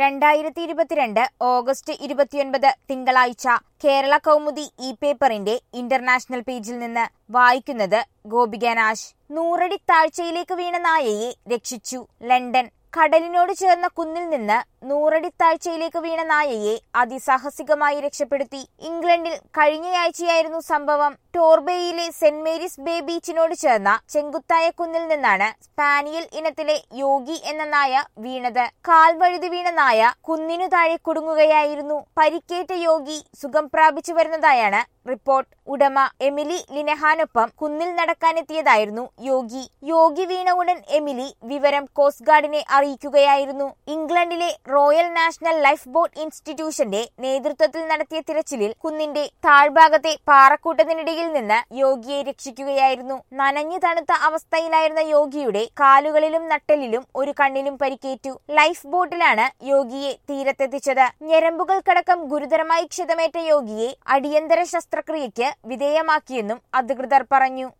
രണ്ടായിരത്തി ഇരുപത്തിരണ്ട് ഓഗസ്റ്റ് ഇരുപത്തിയൊൻപത് തിങ്കളാഴ്ച കേരള കൗമുദി ഇ പേപ്പറിന്റെ ഇന്റർനാഷണൽ പേജിൽ നിന്ന് വായിക്കുന്നത് ഗോപിക നാശ് നൂറടി താഴ്ചയിലേക്ക് വീണ നായയെ രക്ഷിച്ചു ലണ്ടൻ കടലിനോട് ചേർന്ന കുന്നിൽ നിന്ന് നൂറടി താഴ്ചയിലേക്ക് വീണ നായയെ അതിസാഹസികമായി രക്ഷപ്പെടുത്തി ഇംഗ്ലണ്ടിൽ കഴിഞ്ഞയാഴ്ചയായിരുന്നു സംഭവം ടോർബേയിലെ സെന്റ് മേരീസ് ബേ ബീച്ചിനോട് ചേർന്ന ചെങ്കുത്തായ കുന്നിൽ നിന്നാണ് സ്പാനിയൽ ഇനത്തിലെ യോഗി എന്ന നായ വീണത് കാൽ വഴുതി വീണ നായ കുന്നിനു താഴെ കുടുങ്ങുകയായിരുന്നു പരിക്കേറ്റ യോഗി സുഖം പ്രാപിച്ചു വരുന്നതായാണ് റിപ്പോർട്ട് ഉടമ എമിലി ലിനഹാനൊപ്പം കുന്നിൽ നടക്കാനെത്തിയതായിരുന്നു യോഗി യോഗി വീണ ഉടൻ എമിലി വിവരം കോസ്റ്റ് ഗാർഡിനെ അറിയിക്കുകയായിരുന്നു ഇംഗ്ലണ്ടിലെ റോയൽ നാഷണൽ ലൈഫ് ബോട്ട് ഇൻസ്റ്റിറ്റ്യൂഷന്റെ നേതൃത്വത്തിൽ നടത്തിയ തിരച്ചിലിൽ കുന്നിന്റെ താഴ്ഭാഗത്തെ പാറക്കൂട്ടത്തിനിടയിൽ നിന്ന് യോഗിയെ രക്ഷിക്കുകയായിരുന്നു നനഞ്ഞു തണുത്ത അവസ്ഥയിലായിരുന്ന യോഗിയുടെ കാലുകളിലും നട്ടലിലും ഒരു കണ്ണിലും പരിക്കേറ്റു ലൈഫ് ബോട്ടിലാണ് യോഗിയെ തീരത്തെത്തിച്ചത് ഞരമ്പുകൾക്കടക്കം ഗുരുതരമായി ക്ഷതമേറ്റ യോഗിയെ അടിയന്തര ശസ്ത്രക്രിയയ്ക്ക് വിധേയമാക്കിയെന്നും അധികൃതർ പറഞ്ഞു